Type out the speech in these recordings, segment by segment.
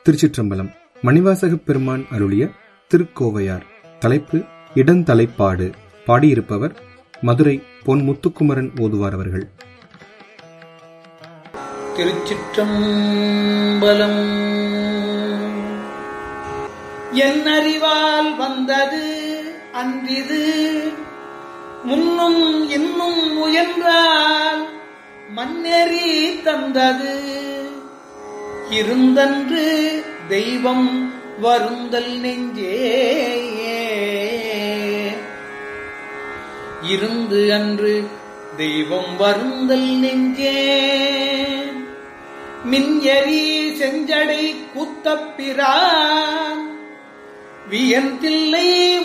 திருச்சிற்றம்பலம் மணிவாசகப் பெருமான் அருளிய திருக்கோவையார் தலைப்பு இடந்தலைப்பாடு பாடியிருப்பவர் மதுரை பொன் முத்துக்குமரன் ஓதுவார் அவர்கள் திருச்சிற்றம்பலம் என் அறிவால் வந்தது அன்றிது முன்னும் இன்னும் முயன்றால் மண்ணெறி தந்தது இருந்தன்று தெய்வம் வருந்தல் நெஞ்சே இருந்து அன்று தெய்வம் வருந்தல் நெஞ்சே மின்யரி செஞ்சடை கூத்தப்பிரான் வியந்தில்லை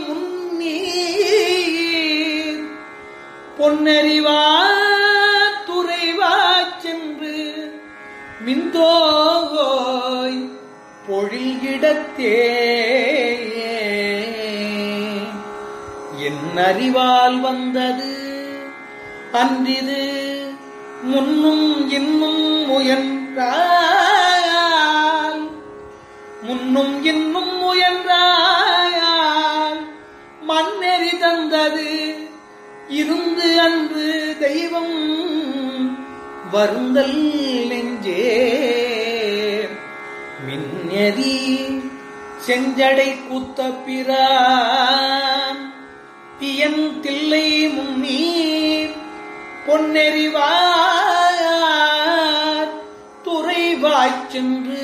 முன்னீர் பொன்னறிவா துறைவா சென்று மின்தோய் பொழியிடத்தே என் அறிவால் வந்தது அன்றிது முன்னும் இன்னும் முயன்றால் முன்னும் இன்னும் முயன்றால் மண்ணெறி தந்தது இருந்து அன்று தெய்வம் வருந்தல் நெஞ்சே மின்னெறி செஞ்சடை கூத்த பிரான் தியன் தில்லை முன்னீர் பொன்னெறிவார் துறைவாய்ச் சென்று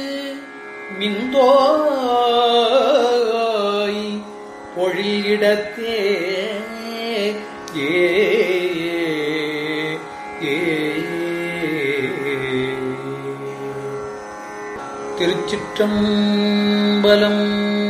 மின்தோய் பொழியிடத்தே ஏ ஏ திருச்சிற்றம்பலம்